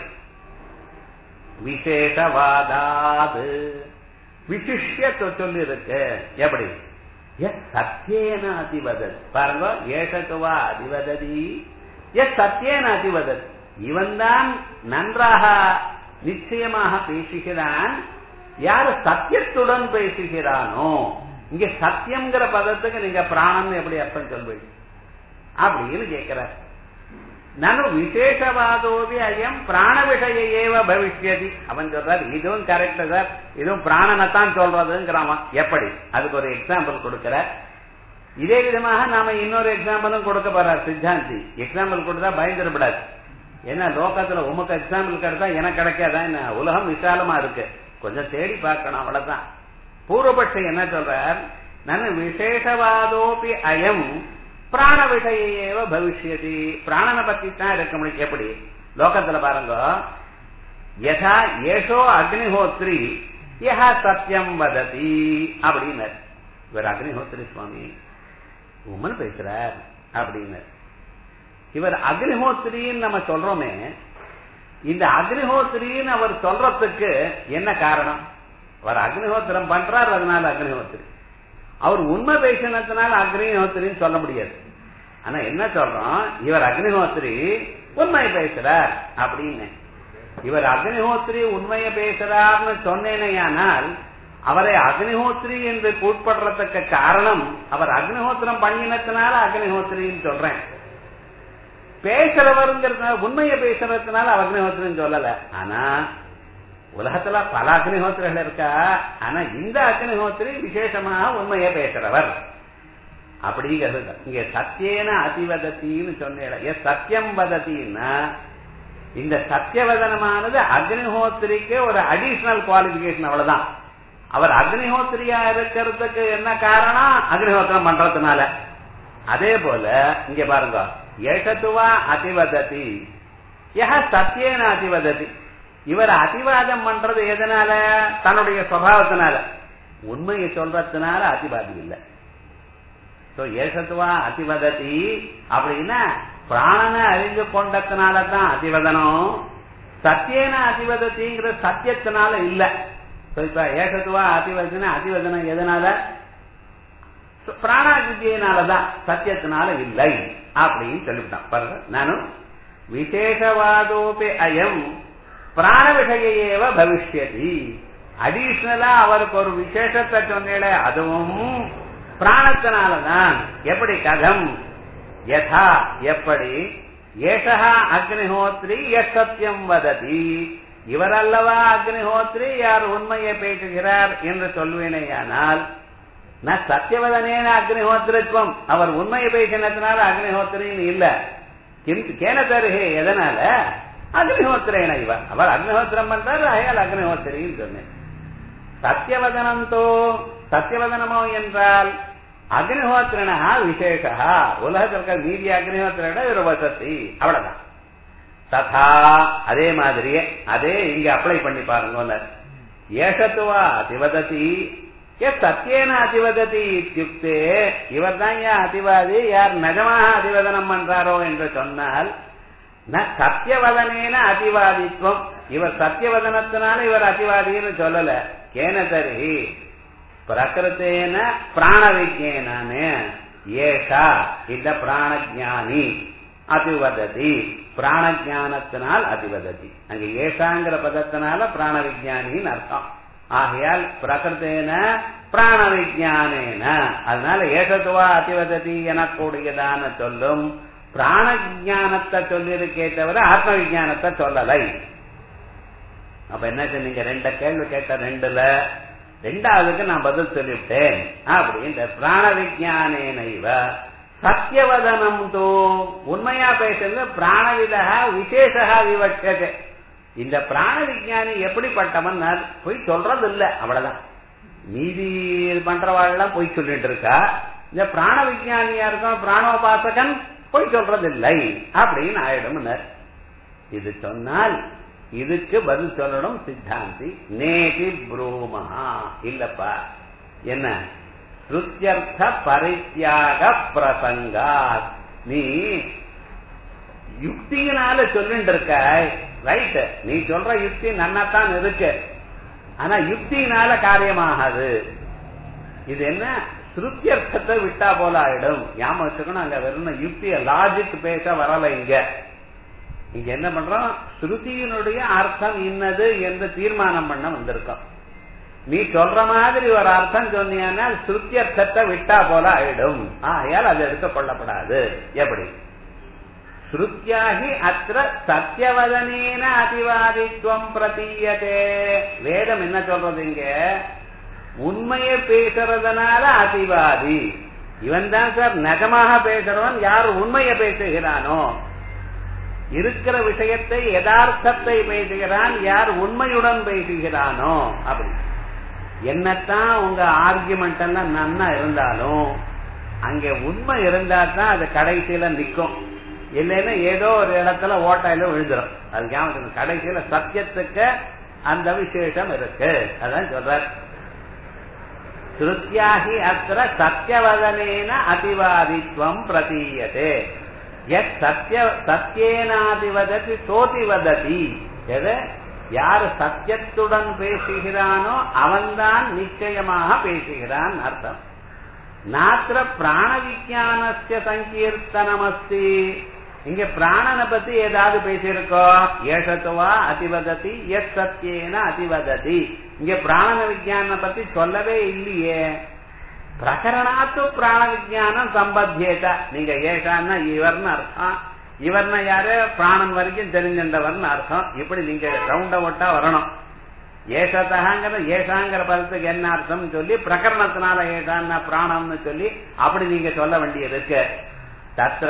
விசேஷவாதாது விசிஷ்ய சொல்லி இருக்கு எப்படி சத்தியேன அதிவதத் பாருங்க ஏஷத்துவா அதிவததி எஸ் சத்தியேன அதிவதத் இவன்தான் நன்றாக நிச்சயமாக பேசுகிறான் யாரு சத்தியத்துடன் பேசுகிறானோ இங்க சத்தியம்ங்கிற பதத்துக்கு நீங்க பிராணம் எப்படி அர்த்தம் சொல்வீங்க அப்படின்னு கேட்கிறார் நனு விசேஷவாதோபி அயம் பிராண விஷய ஏவ பவிஷ்யதி அவன் சொல்றார் இதுவும் கரெக்ட் சார் இதுவும் பிராணனைத்தான் சொல்றதுங்கிறாமா எப்படி அதுக்கு ஒரு எக்ஸாம்பிள் கொடுக்கிற இதே விதமாக நாம இன்னொரு எக்ஸாம்பிளும் கொடுக்க போறார் சித்தாந்தி எக்ஸாம்பிள் கொடுத்தா பயந்துடப்படாது ஏன்னா லோகத்துல உமக்கு எக்ஸாம்பிள் கிடைத்தா எனக்கு கிடைக்காதா என்ன உலகம் விசாலமா இருக்கு கொஞ்சம் தேடி பார்க்கணும் அவ்வளவுதான் பூர்வபட்சம் என்ன சொல்றார் நான் விசேஷவாதோபி அயம் பிராண விஷயேவ பவிஷ்யதி பிராணனை பத்தி தான் இருக்க முடியும் எப்படி லோகத்துல பாருங்க யதா ஏஷோ அக்னிஹோத்ரி யஹா சத்தியம் வததி அப்படின்னு இவர் அக்னிஹோத்ரி சுவாமி உமன் பேசுறார் அப்படின்னு இவர் அக்னிஹோத்ரின்னு நம்ம சொல்றோமே இந்த அக்னிஹோத்ரின்னு அவர் சொல்றதுக்கு என்ன காரணம் அவர் அக்னிஹோத்திரம் பண்றார் அதனால அக்னிஹோத்ரி அவர் உண்மை பேசினதுனால அக்னிஹோத்திரின்னு சொல்ல முடியாது ஆனா என்ன சொல்றோம் இவர் அக்னிஹோத்ரி உண்மை பேசுறார் அப்படின்னு இவர் அக்னிஹோத்ரி உண்மையை பேசுறார்னு சொன்னேனையானால் அவரை அக்னிஹோத்ரி என்று கூட்படுறதுக்கு காரணம் அவர் அக்னிஹோத்திரம் பண்ணினதுனால அக்னிஹோத்ரின்னு சொல்றேன் பேசுறவருங்கிறதுனால உண்மையை பேசுறதுனால அக்னிஹோத்திரம் சொல்லல ஆனா உலகத்துல பல அக்னிஹோத்திரிகள் இருக்கா ஆனா இந்த அக்னிஹோத்திரி விசேஷமாக உண்மையை பேசுறவர் அப்படிங்கிறது இங்க சத்தியேன அதிவதத்தின்னு சொன்னேன் சத்தியம் வதத்தின்னா இந்த சத்தியவதனமானது அக்னிஹோத்திரிக்கு ஒரு அடிஷனல் குவாலிபிகேஷன் அவ்வளவுதான் அவர் அக்னிஹோத்திரியா இருக்கிறதுக்கு என்ன காரணம் அக்னிஹோத்திரம் பண்றதுனால அதே போல இங்க பாருங்க ஏஷத்துவா அதிவததி யஹ சத்தியேன அதிவததி இவர் அதிவாதம் பண்றது எதனால தன்னுடைய சுவாவத்தினால உண்மையை சொல்றதுனால அதிவாதி இல்லை ஏசத்துவா அதிவததி அப்படின்னா பிராணனை அறிந்து கொண்டதுனாலதான் அதிவதனம் சத்தியேன அதிவதத்திங்கிற சத்தியத்தினால இல்ல இப்ப ஏசத்துவா அதிவதன அதிவதனம் எதனால பிராணாதித்தியினாலதான் சத்தியத்தினால இல்லை அப்படின்னு சொல்லிவிட்டான் பாருங்க நானும் விசேஷவாதோபி அயம் பிராண விஷயேவ பவிஷ்யதி அடிஷனலா அவருக்கு ஒரு விசேஷத்தை சொன்னேட அதுவும் பிராணத்தினாலதான் எப்படி கதம் யதா எப்படி ஏஷா அக்னிஹோத்ரி சத்தியம் வததி இவரல்லவா அக்னிஹோத்ரி யார் உண்மையை பேசுகிறார் என்று சொல்வேனேயானால் நான் சத்தியவதனேன அக்னிஹோத்திரத்துவம் அவர் உண்மையை பேசினதுனால அக்னிஹோத்திரின்னு இல்ல கேன தருகே எதனால அக்னிஹோத்திரேன இவ அவர் அக்னிஹோத்திரம் பண்றாரு அயால் அக்னிஹோத்திரின்னு சொன்னேன் சத்தியவதனந்தோ சத்தியவதனமோ என்றால் அக்னிஹோத்திரனா விசேஷா உலகத்தில் இருக்கிற மீதி அக்னிஹோத்திரோட ஒரு வசதி அவ்வளவுதான் ததா அதே மாதிரியே அதே இங்க அப்ளை பண்ணி பாருங்க ஏஷத்துவா அதிவததி சத்தியேன அதிவததி இத்தியுக்தே இவர் தான் ஏன் அதிவாதி யார் நிஜமாக அதிவதனம் பண்றாரோ என்று சொன்னால் சத்தியவதனேன அதிவாதித்வம் இவர் சத்தியவதனத்தினால இவர் அதிவாதின்னு சொல்லல கேன தரி பிரகிருத்தேன பிராண விஜயனே ஏஷா இந்த பிராணஜானி அதிவததி பிராணஜானத்தினால் அதிவததி அங்க ஏஷாங்கிற பதத்தினால பிராண விஜயானின்னு அர்த்தம் ஆகையால் பிரகிருத்தேன பிராண விஜயானேன அதனால ஏஷத்துவா அதிவததி எனக்கூடியதான சொல்லும் பிராண ஜானத்தை சொல்லியிருக்கே தவிர ஆத்ம விஜானத்தை சொல்லலை அப்ப என்ன சொன்னீங்க ரெண்ட கேள்வி கேட்ட ரெண்டுல ரெண்டாவதுக்கு நான் பதில் சொல்லிவிட்டேன் அப்படின்ற பிராண விஜயானேனைவ சத்தியவதனம் தோ உண்மையா பேசுறது பிராணவிதா விசேஷா விவட்சது இந்த பிராண விஜயானி எப்படிப்பட்டவன் போய் சொல்றது இல்ல அவ்வளவுதான் மீதி பண்றவாள்லாம் போய் சொல்லிட்டு இருக்கா இந்த பிராண விஜயானியா இருக்கும் பிராணோபாசகன் போய் சொல்றது இல்லை அப்படின்னு ஆயிடும் இது சொன்னால் இதுக்கு பதில் சொல்லணும் சித்தாந்தி நேதி புரூமஹா இல்லப்பா என்ன ஸ்ருத்தியர்த்த பரித்தியாக பிரசங்கா நீ யுக்தியினால சொல்லிட்டு இருக்க ரைட் நீ சொல்ற யுக்தி நன்னாத்தான் இருக்கு ஆனா யுக்தியினால காரியமாகாது இது என்ன ஸ்ருத்தியர்த்தத்தை விட்டா போல ஆயிடும் ஞாபகம் வச்சுக்கணும் அங்க வெறும் யுக்திய லாஜிக் பேச வரல இங்க இங்க என்ன பண்றோம் ஸ்ருதியினுடைய அர்த்தம் இன்னது என்று தீர்மானம் பண்ண வந்திருக்கோம் நீ சொல்ற மாதிரி ஒரு அர்த்தம் சொன்னீங்கன்னா ஸ்ருத்தியர்த்தத்தை விட்டா போல ஆயிடும் ஆயால் அது எடுத்துக் கொள்ளப்படாது எப்படி ஸ்ருத்தியாகி அத்த சத்தியவதனேன அதிவாதித்வம் பிரதீயதே வேதம் என்ன சொல்றது இங்க உண்மையை பேசுறதுனால அதிவாதி இவன் தான் சார் நிஜமாக பேசுறவன் யார் உண்மையை பேசுகிறானோ இருக்கிற விஷயத்தை யதார்த்தத்தை பேசுகிறான் யார் உண்மையுடன் பேசுகிறானோ அப்படி என்னத்தான் உங்க ஆர்குமெண்ட் எல்லாம் நன்னா இருந்தாலும் அங்க உண்மை இருந்தா தான் அது கடைசியில நிக்கும் இல்லைன்னா ஏதோ ஒரு இடத்துல ஓட்டாயில விழுந்துரும் அது ஞாபகம் கடைசியில சத்தியத்துக்கு அந்த விசேஷம் இருக்கு அதான் சொல்ற ஸ்ருத்தியாகி அத்த சத்தியவதனேன அதிவாதித்வம் பிரதீயதே எத் சத்திய சத்தியேனாதிவததி சோதி வததி எது யார் சத்தியத்துடன் பேசுகிறானோ அவன்தான் நிச்சயமாக பேசுகிறான் அர்த்தம் நாத்திர பிராண விஜானஸ்ய சங்கீர்த்தனமஸ்தி இங்க பிராணனை பத்தி ஏதாவது பேசியிருக்கோ ஏஷத்துவா அதிவததி எத் சத்தியேன அதிவததி இங்க பிராண விஜயான பத்தி சொல்லவே இல்லையே பிரகரணாத்து பிராண விஜயானம் சம்பத்தியேத நீங்க ஏஷான்னா இவர்னு அர்த்தம் இவர்னா யாரு பிராணன் வரைக்கும் தெரிஞ்சின்றவர்னு அர்த்தம் இப்படி நீங்க ரவுண்ட ஒட்டா வரணும் ஏஷத்தகாங்கிற ஏஷாங்கிற பதத்துக்கு என்ன அர்த்தம் சொல்லி பிரகரணத்தினால ஏஷான்னா பிராணம்னு சொல்லி அப்படி நீங்க சொல்ல வேண்டியது இருக்கு தத்ர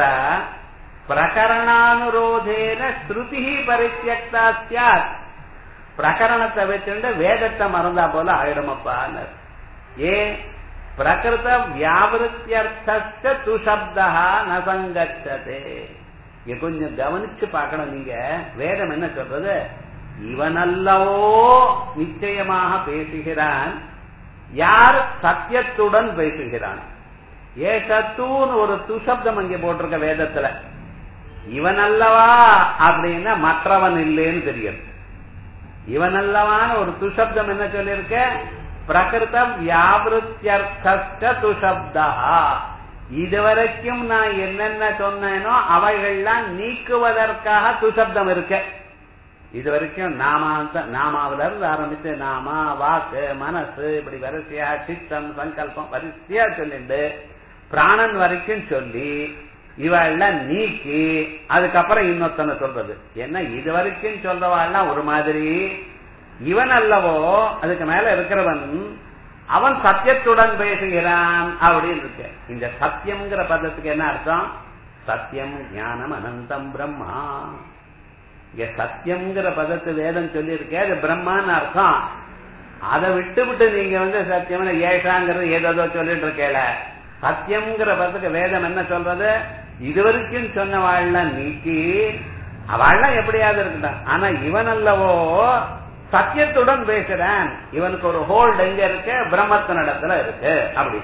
பிரகரணானுரோதேன ஸ்ருதி பரித்தியக்தா சாத் பிரகரணத்தை வச்சுட்டு வேதத்தை மறந்தா போல ஆயிடுமப்பான்னு ஏ பிரகிருத வியாபிருத்தியர்த்த துஷப்தா நசங்கச்சதே இங்க கொஞ்சம் கவனிச்சு பார்க்கணும் நீங்க வேதம் என்ன சொல்றது இவனல்லவோ நிச்சயமாக பேசுகிறான் யார் சத்தியத்துடன் பேசுகிறான் ஏசத்தூன்னு ஒரு துஷப்தம் அங்கே போட்டிருக்க வேதத்துல இவன் அல்லவா அப்படின்னா மற்றவன் இல்லைன்னு தெரியும் இவன் அல்லவான்னு ஒரு துஷப்தம் என்ன சொல்லியிருக்க பிரகிருத வியாபிருத்தியர்த்த துஷப்தா இதுவரைக்கும் நான் என்னென்ன சொன்னேனோ அவைகள்லாம் நீக்குவதற்காக துஷப்தம் இருக்க இது வரைக்கும் நாமாந்த நாமாவில இருந்து ஆரம்பிச்சு நாமா வாக்கு மனசு இப்படி வரிசையா சித்தம் சங்கல்பம் வரிசையா சொல்லிட்டு பிராணன் வரைக்கும் சொல்லி இவெல்லாம் நீக்கி அதுக்கப்புறம் இன்னொருத்தனை சொல்றது என்ன இது வரைக்கும் சொல்றவாள்லாம் ஒரு மாதிரி இவன் அல்லவோ அதுக்கு மேல இருக்கிறவன் அவன் சத்தியத்துடன் பேசுகிறான் அப்படின்னு இருக்கு இந்த சத்தியம்ங்கிற பதத்துக்கு என்ன அர்த்தம் சத்தியம் ஞானம் அனந்தம் பிரம்மா இங்க சத்தியம்ங்கிற பதத்து வேதம் சொல்லி இருக்கே அது பிரம்மான்னு அர்த்தம் அதை விட்டு விட்டு நீங்க வந்து சத்தியம் ஏஷாங்கிறது ஏதோ சொல்லிட்டு இருக்கேல சத்தியம்ங்கிற பதத்துக்கு வேதம் என்ன சொல்றது இதுவரைக்கும் சொன்ன வாழலாம் நீக்கி அவள்லாம் எப்படியாவது இருக்கட்டும் ஆனா இவன் அல்லவோ சத்தியத்துடன் பேசுறான் இவனுக்கு ஒரு ஹோல்டு எங்க இருக்கு பிரம்மத்தின் இடத்துல இருக்கு அப்படி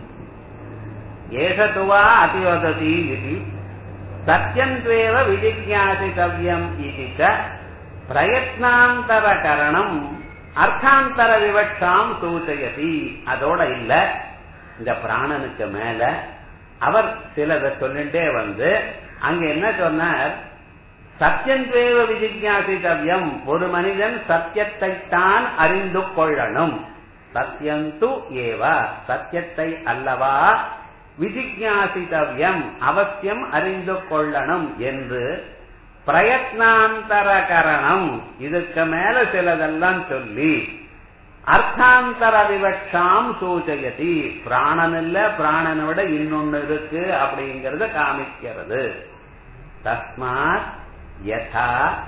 ஏஷத்துவா அதிவததி இது சத்தியந்தேவ விஜிஜாசித்தவியம் இது பிரயத்னாந்தர கரணம் அர்த்தாந்தர விவட்சாம் சூச்சயதி அதோட இல்ல இந்த பிராணனுக்கு மேல அவர் சிலதை சொல்லிட்டே வந்து அங்க என்ன சொன்னார் சத்தியந்தேவ விஜிஜாசித்தவியம் ஒரு மனிதன் சத்தியத்தை தான் அறிந்து கொள்ளணும் சத்தியந்து ஏவ சத்தியத்தை அல்லவா விஜிஜாசித்தவியம் அவசியம் அறிந்து கொள்ளணும் என்று பிரயத்னாந்தர கரணம் இதுக்கு மேல சிலதெல்லாம் சொல்லி அர்த்தாந்தர விவட்சாம் சூச்சயதி பிராணன் இல்ல பிராணனை விட இன்னொன்னு இருக்கு அப்படிங்கறத காமிக்கிறது தஸ்மாத் யதா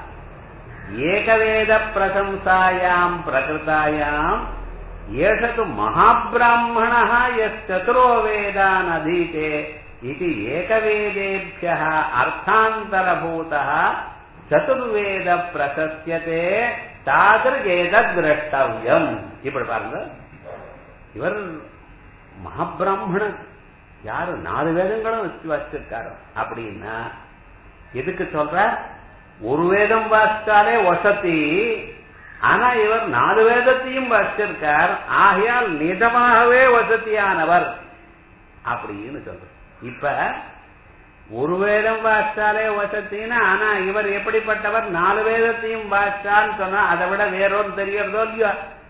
ஏகவேத பிரசம்சாயாம் பிரகிருதாயாம் ஏஷது மகாபிராமண யச்சதுரோ வேதான் அதீதே இது ஏகவேதேபிய அர்த்தாந்தரபூத சதுர்வேத பிரசஸ்யதே தாதிருகேத திரஷ்டவியம் இப்படி பாருங்க இவர் மகாபிராமணன் யாரு நாலு வேதங்களும் வச்சு வச்சிருக்காரு அப்படின்னா எதுக்கு சொல்ற ஒரு வேதம் வாசித்தாலே வசதி ஆனா இவர் நாலு வேதத்தையும் வச்சிருக்கார் ஆகையால் நிஜமாகவே வசதியானவர் அப்படின்னு சொல்ற இப்ப ஒரு வேதம் வாசித்தாலே வசத்தின்னா ஆனா இவர் எப்படிப்பட்டவர் நாலு வேதத்தையும் வாசித்தான்னு சொன்னா அதை விட வேறொன்று தெரியறதோ இல்லையோ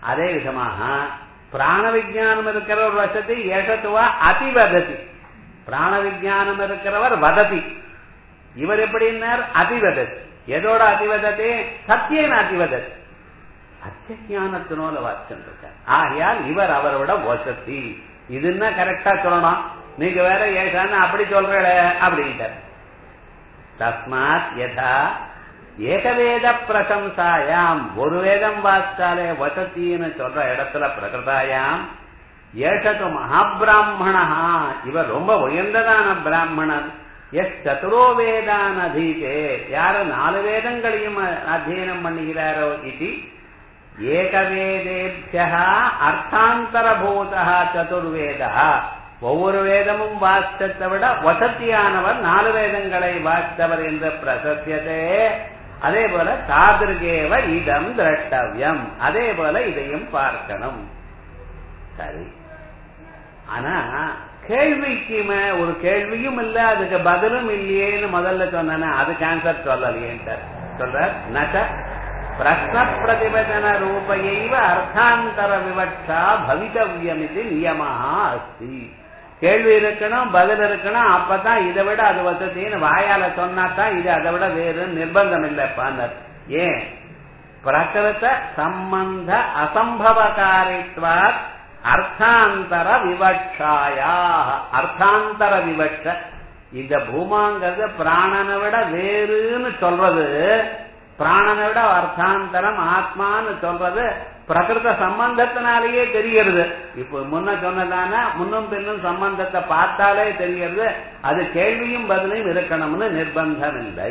அதே விதமாக பிராண விஜயானம் இருக்கிற ஒரு வசதி ஏஷத்துவா அதிவததி பிராண விஜயானம் இருக்கிறவர் வததி இவர் எப்படின்னார் அதிவதத் எதோட அதிவதத்தை சத்தியன அதிவதத் சத்தியஞானத்தினோட வாச்சம் இருக்கார் ஆகையால் இவர் அவரோட வசதி இதுன்னா கரெக்டா சொல்லணும் நீங்க வேற ஏசான்னு அப்படி சொல்ற அப்படின்ட்டார் தஸ்மாத் யதா ஏகவேத பிரசம்சாயாம் ஒரு வேதம் வாசிச்சாலே வசத்தின்னு சொல்ற இடத்துல பிரகிருதாயாம் ஏஷது மகாபிராமணா இவர் ரொம்ப உயர்ந்ததான பிராமணன் எஸ் சதுரோ வேதான் அதீதே யாரு நாலு வேதங்களையும் அத்தியனம் பண்ணுகிறாரோ இது ஏகவேதேபிய அர்த்தாந்தரபூதா சதுர்வேதா ஒவ்வொரு வேதமும் வாசித்ததை விட வசத்தியானவர் நாலு வேதங்களை வாசித்தவர் என்று பிரசத்தியதே அதே போல தாதிருகேவ இதம் திரட்டவியம் அதே போல இதையும் பார்க்கணும் சரி ஆனா கேள்விக்கு ஒரு கேள்வியும் இல்ல அதுக்கு பதிலும் இல்லையேன்னு முதல்ல சொன்ன அதுக்கு ஆன்சர் சொல்லலையேன்ட்டு சொல்ற நச்ச பிரஷ்ன பிரதிபதன ரூபையைவ அர்த்தாந்தர விவட்சா பவிதவியம் இது நியமாக அஸ்தி கேள்வி இருக்கணும் பதில் இருக்கணும் அப்பதான் இதை விட அது வசதின்னு வாயால சொன்னா தான் இது அதை விட வேறு நிர்பந்தம் இல்லப்பான்னு ஏன் பிரகிருத சம்பந்த அசம்பவகாரித்வாத் அர்த்தாந்தர விவட்சாயா அர்த்தாந்தர விவட்ச இந்த பூமாங்கிறது பிராணனை விட வேறுன்னு சொல்றது பிராணனை விட அர்த்தாந்தரம் ஆத்மான்னு சொல்றது பிரகிருத சம்பந்தத்தினாலேயே தெரிகிறது இப்ப முன்ன சொன்னதான முன்னும் பின்னும் சம்பந்தத்தை பார்த்தாலே தெரிகிறது அது கேள்வியும் பதிலையும் இருக்கணும்னு நிர்பந்தம் இல்லை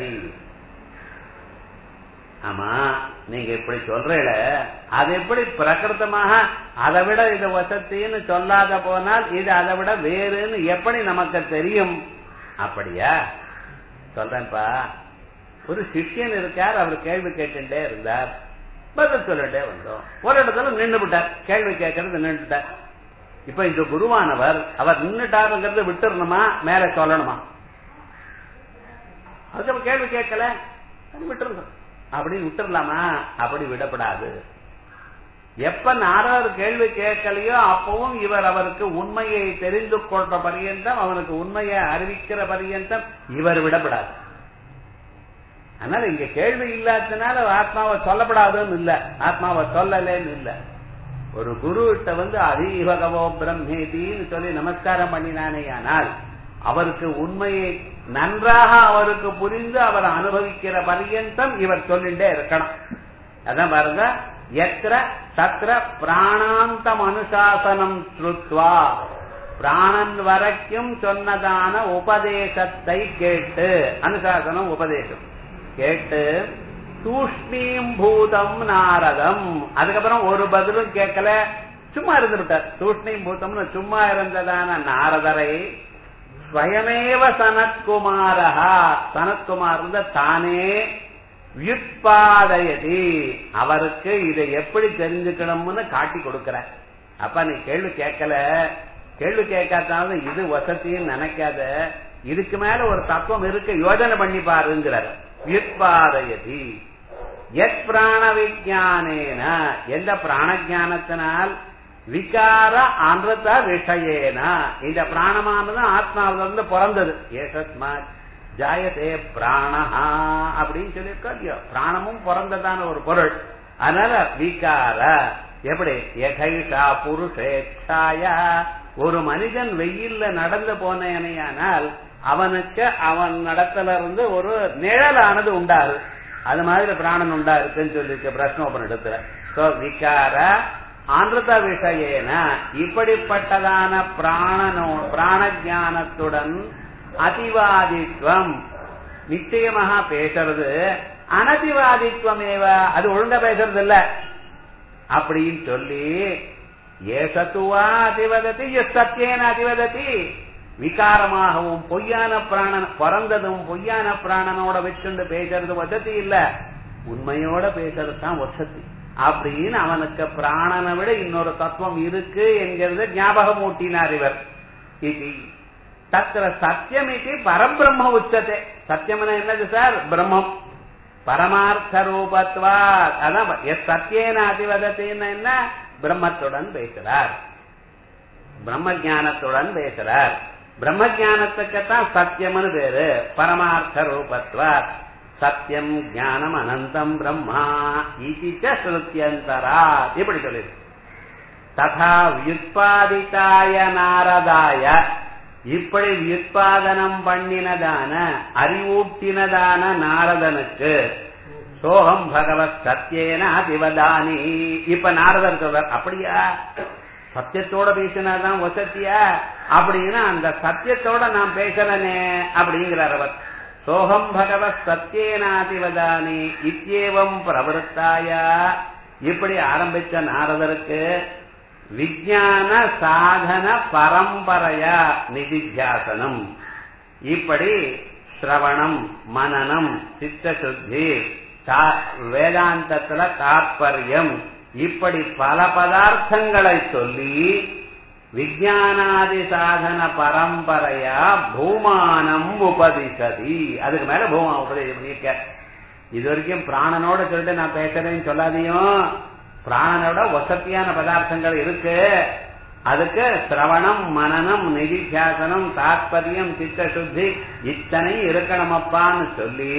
ஆமா நீங்க இப்படி சொல்றீல அது எப்படி பிரகிருத்தமாக அதை விட இது வசத்தின்னு சொல்லாத போனால் இது அதை விட வேறுன்னு எப்படி நமக்கு தெரியும் அப்படியா சொல்றேன்ப்பா ஒரு சிஷ்யன் இருக்கார் அவர் கேள்வி கேட்டுட்டே இருந்தார் பதில் சொல்லிட்டே வந்தோம் ஒரு இடத்துல நின்று விட்டார் கேள்வி கேட்கறது நின்றுட்டார் இப்ப இந்த குருவானவர் அவர் நின்றுட்டாருங்கிறத விட்டுறணுமா மேல சொல்லணுமா அதுக்கு கேள்வி கேட்கல விட்டுருங்க அப்படின்னு விட்டுறலாமா அப்படி விடப்படாது எப்ப நாரார் கேள்வி கேட்கலையோ அப்பவும் இவர் அவருக்கு உண்மையை தெரிந்து கொள்ற பரியந்தம் அவனுக்கு உண்மையை அறிவிக்கிற பரியந்தம் இவர் விடப்படாது அதனால இங்க கேள்வி இல்லாததுனால ஆத்மாவை சொல்லப்படாதுன்னு இல்ல ஆத்மாவை சொல்லலேன்னு இல்ல ஒரு குரு கிட்ட வந்து அதிபகவோ பிரம்மேதின்னு சொல்லி நமஸ்காரம் பண்ணினானே ஆனால் அவருக்கு உண்மையை நன்றாக அவருக்கு புரிந்து அவர் அனுபவிக்கிற பரியந்தம் இவர் சொல்லிட்டே இருக்கணும் அதான் பாருங்க எத்திர தத்திர பிராணாந்தம் அனுசாசனம் ஸ்ருத்வா பிராணன் வரைக்கும் சொன்னதான உபதேசத்தை கேட்டு அனுசாசனம் உபதேசம் கேட்டு தூஷ்ணீம் பூதம் நாரதம் அதுக்கப்புறம் ஒரு பதிலும் கேட்கல சும்மா இருந்துட்டார் தூஷ்ணீம் பூதம்னு சும்மா இருந்ததான நாரதரை ஸ்வயமேவ சனத்குமாரா சனத்குமார் இருந்த தானே வியுத்பாதயதி அவருக்கு இதை எப்படி தெரிஞ்சுக்கணும்னு காட்டி கொடுக்கிறார் அப்ப நீ கேள்வி கேட்கல கேள்வி கேட்காதாலும் இது வசதின்னு நினைக்காத இதுக்கு மேல ஒரு தத்துவம் இருக்கு யோஜனை பண்ணி பாருங்கிறார் வியுத்பாதயதி எத் பிராண விஜானேன எந்த பிராண ஜானத்தினால் விகார அமிர்த விஷயேன இந்த பிராணமானது ஆத்மாவிலிருந்து பிறந்தது ஏசஸ்மா ஜாயதே பிராணஹா அப்படின்னு சொல்லியிருக்கோம் இல்லையோ பிராணமும் பிறந்ததான ஒரு பொருள் அதனால விகார எப்படி எகைஷா புருஷேட்சாய ஒரு மனிதன் வெயில்ல நடந்து போனேனையானால் அவனுக்கு அவன் நடத்துல இருந்து ஒரு நிழலானது உண்டாரு அது மாதிரி பிராணன் உண்டா இருக்குன்னு சொல்லிருக்கு பிரஷ்னோபன் இடத்துல சோ விகார ஆந்திரத விஷயேன இப்படிப்பட்டதான பிராணனோ பிராண ஜானத்துடன் அதிவாதித்வம் நிச்சயமாக பேசுறது அனதிவாதித்வம் ஏவ அது ஒழுங்கா பேசுறது இல்ல அப்படின்னு சொல்லி ஏசத்துவா அதிவதத்தி எஸ் சத்தியேன அதிவதத்தி விகாரமாகவும் பொய்யான பிராணன் பிறந்ததும் பொய்யான பிராணனோட வச்சுண்டு பேசுறது வசதி இல்ல உண்மையோட பேசுறது தான் வசதி அப்படின்னு அவனுக்கு பிராணனை விட இன்னொரு தத்துவம் இருக்கு என்கிறது ஞாபகம் ஊட்டினார் இவர் இது தத்திர சத்தியம் இது பரபிரம்ம உச்சத்தை சத்தியம்னா என்னது சார் பிரம்மம் பரமார்த்த ரூபத்வா அதான் எஸ் சத்தியேன அதிவதத்தின்னு என்ன பிரம்மத்துடன் பேசுறார் பிரம்ம ஞானத்துடன் பேசுறார் பிரம்ம ஞானத்துக்குத்தான் சத்தியம்னு பேரு பரமார்த்த ரூபத்வாத் சத்தியம் ஞானம் அனந்தம் பிரம்மா இதிச்ச ஸ்ருத்தியந்தரா இப்படி சொல்லிருக்கு ததா வியுத்பாதித்தாய நாரதாய இப்படி வியுத்பாதனம் பண்ணினதான அறிவூட்டினதான நாரதனுக்கு சோகம் பகவத் சத்தியேன அதிவதானி இப்ப நாரதர் சொல்றார் அப்படியா சத்தியத்தோட பேசினாதான் வசத்தியா அப்படின்னா அந்த சத்தியத்தோட நான் பேசலனே அப்படிங்கிறார் அவர் சோகம் பகவத் சத்தியேனாதிவதானி இத்தியேவம் பிரவருத்தாயா இப்படி ஆரம்பிச்ச நாரதருக்கு விஜயான சாதன பரம்பரையா நிதித்தியாசனம் இப்படி சிரவணம் மனநம் சித்த சுத்தி வேதாந்தத்துல தாற்பயம் இப்படி பல பதார்த்தங்களை சொல்லி விஜயானாதி சாதன பரம்பரையா பூமானம் உபதிசதி அதுக்கு மேல பூமா உபதேசம் பண்ணியிருக்க இது வரைக்கும் பிராணனோட சொல்லிட்டு நான் பேசுறேன்னு சொல்லாதையும் பிராணனோட வசதியான பதார்த்தங்கள் இருக்கு அதுக்கு சிரவணம் மனநம் நிதித்தியாசனம் தாத்பரியம் சித்த சுத்தி இத்தனை இருக்கணுமப்பான்னு சொல்லி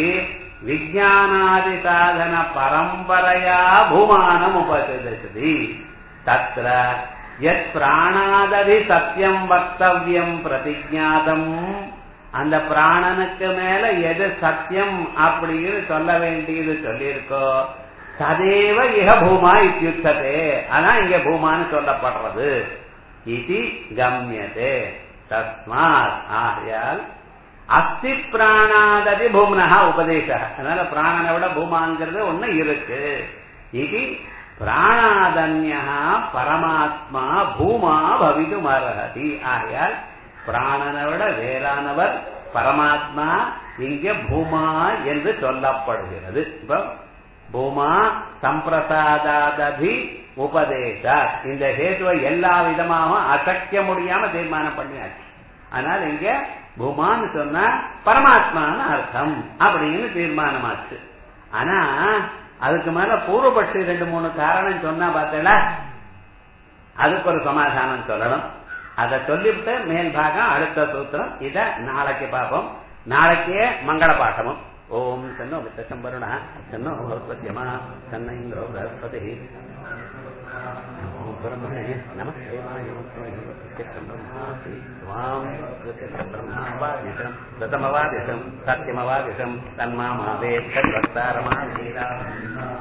விஜயானாதி சாதன பரம்பரையா பூமானம் உபதிசதி தத்ர எத் பிராணாததி சத்தியம் வக்தவியம் பிரதிஜாதம் அந்த பிராணனுக்கு மேல எது சத்தியம் அப்படின்னு சொல்ல வேண்டியது சொல்லியிருக்கோ ததேவ இக பூமா இத்தியுத்ததே ஆனா இங்க பூமான்னு சொல்லப்படுறது இது கம்யதே தஸ்மாத் ஆகையால் அஸ்தி பிராணாததி பூம்னஹா உபதேச அதனால பிராணனை விட பூமாங்கிறது ஒண்ணு இருக்கு இது பிராணாதன்யா பரமாத்மா பூமா பவிதும் அர்ஹதி ஆகையால் பிராணனை விட வேறானவர் பரமாத்மா இங்க பூமா என்று சொல்லப்படுகிறது இப்போ பூமா சம்பிரசாதாதி உபதேச இந்த ஹேதுவை எல்லா விதமாகவும் அசைக்க முடியாம தீர்மானம் பண்ணியாச்சு அதனால இங்க பூமான்னு சொன்னா பரமாத்மான்னு அர்த்தம் அப்படின்னு தீர்மானமாச்சு ஆனா அதுக்கு மேல பூர்வபட்சி ரெண்டு மூணு காரணம் சொன்னா பார்த்தல அதுக்கு ஒரு சமாதானம் சொல்லணும் அதை சொல்லிவிட்டு மேல் பாகம் அடுத்த சூத்திரம் இத நாளைக்கு பார்ப்போம் நாளைக்கே மங்கள பாட்டமும் ஓம் சன்னோ வித்தசம்பருண சன்னோ பகவத்யமா சன்ன இந்திரோ பிரகஸ்பதி பிரம்மணே நமஸ்தேவாய பிரம்மாவாதிஷம் பிரதமவாதிஷம் சத்தியமவாதிஷம் தன்மாமாவே தன்வக்தாரமா